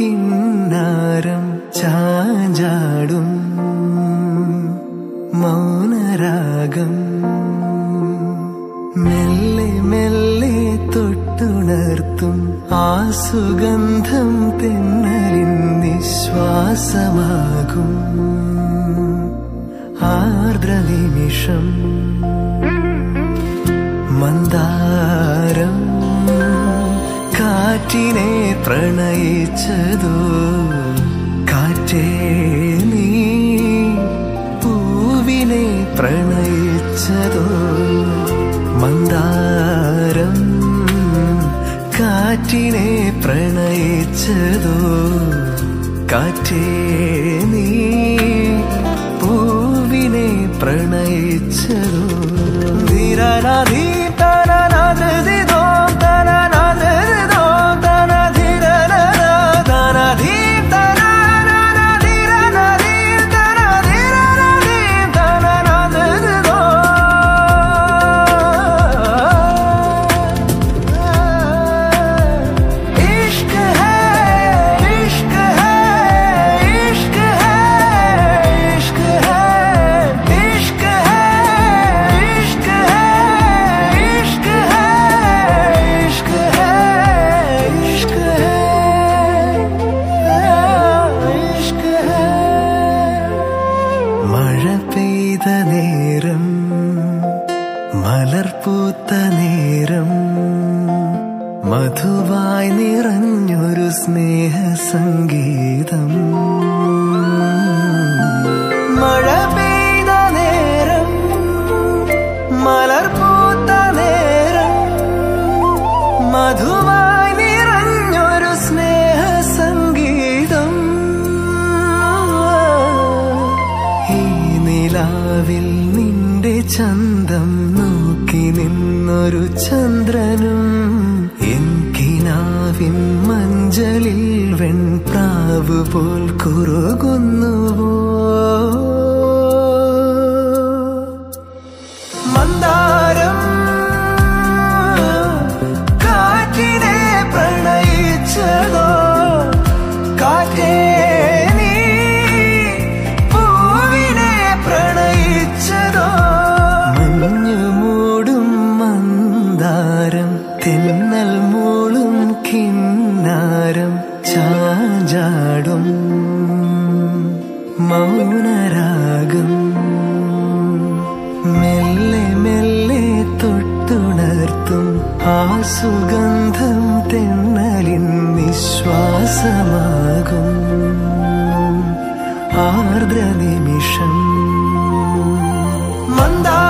കിന്നാരം ചാഞ്ചാടും മൗനരാഗം മെല്ലെ മെല്ലെ തൊട്ടുണർത്തും ആ സുഗന്ധം തെന്നലിൻ നിശ്വാസമാകും ആർദ്ര നിമിഷം മന്ദാരം കാറ്റിനെ പ്രണയിച്ചതോ കാറ്റേ നീ പൂവിനെ പ്രണയിച്ചതോ മന്ദാരം കാറ്റിനെ പ്രണയിച്ചതോ കാറ്റേ നീ പൂവിനെ പ്രണയിച്ചതോ ധീരനാധീ തനനാധൃതിദോ തനനാധൃതിദോ തനധീരനനാ തനധീ തനനാധീരനധീ തനധീരനധീ തനനാധൃതിദോ इश्क है इश्क है इश्क है इश्क है इश्क है इश्क है इश्क है इश्क है इश्क है इश्क है മഴ പെയ്ത നേരം മലർപൂത്ത നേരം മധുവായി നിറഞ്ഞൊരു സ്നേഹ സംഗീതം മഴ പെയ്ത നേരം മലർപൂത്ത നേരം മധുവായി നിറഞ്ഞൊരു സ്നേഹ സംഗീതം ഈ നിലാവിൽ നിന്റെ ചന്തം നോക്കി നിന്നൊരു ചന്ദ്രനും എൻ കിനാവിൻ മഞ്ചലിൽ വെൺപ്രാവ് പോൽ കുറുകുന്നുവോ മന്ദാരം കാറ്റിനെ പ്രണയിച്ചതോ കാറ്റേ നീ പൂവിനെ പ്രണയിച്ചതോ മഞ്ഞു മൂടും മന്ദാരം തെന്നൽ മൂളും കിന്നാരം ചാഞ്ചാടും മൗനരാഗം മെല്ലെ മെല്ലെ തൊട്ടുണർത്തും ആ സുഗന്ധം തെന്നലിൻ നിശ്വാസമാകും ആർദ്ര നിമിഷം മന്ദാ